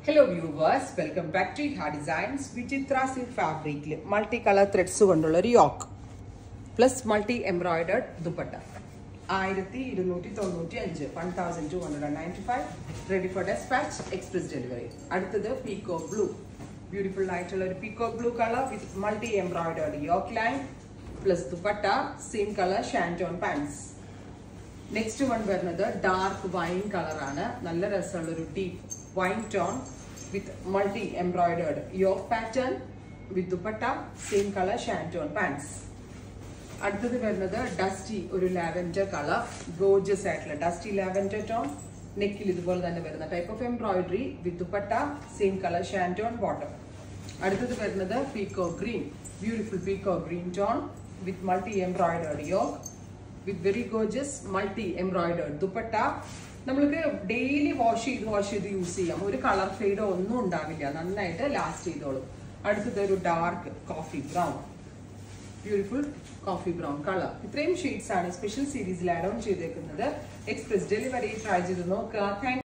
hello viewers welcome back to ഹാ designs Vichitra silk ഫാബ്രിക്കിൽ multi colour threads കൊണ്ടുള്ള ഒരു yoke plus multi embroidered dupatta ആയിരത്തി ഇരുന്നൂറ്റി തൊണ്ണൂറ്റി അഞ്ച് one thousand two hundred ninety five ready for despatch express delivery അടുത്തത് പീക്കോ ബ്ലൂ ബ്യൂട്ടിഫുൾ ആയിട്ടുള്ള ഒരു peacock blue colour with multi embroidered yoke line plus dupatta same colour shantoon pants next one വരുന്നത് dark wine കളറാണ് നല്ല രസമുള്ള ഒരു deep wine tone with multi embroidered yoke pattern with dupatta same colour shantoon pants അടുത്തത് വരുന്നത് dusty ഒരു lavender colour gorgeous ആയിട്ടുള്ള dusty lavender tone നെക്കിൽ ഇതുപോലെ തന്നെ വരുന്ന type of embroidery with dupatta same colour shantoon bottom അടുത്തത് വരുന്നത് peacock green beautiful peacock green tone with multi embroidered yoke with very gorgeous multi embroidered dupatta നമ്മൾക്ക് ഡെയിലി വാഷ് ചെയ്ത് wash ചെയ്ത് യൂസ് ചെയ്യാം ഒരു കളർ ഫെയ്ഡോ ഒന്നും ഉണ്ടാവില്ല നന്നായിട്ട് ലാസ്റ്റ് ചെയ്തോളും അടുത്തത് ഒരു dark coffee brown beautiful coffee brown colour ഇത്രയും ഷെയ്ഡ്സ് ആണ് സ്പെഷ്യൽ സീരീസിൽ ആഡ് ഓൺ ചെയ്തേക്കുന്നത് എക്സ്പ്രസ് ഡെലിവറി ട്രൈ ചെയ്ത് നോക്കുക താങ്ക്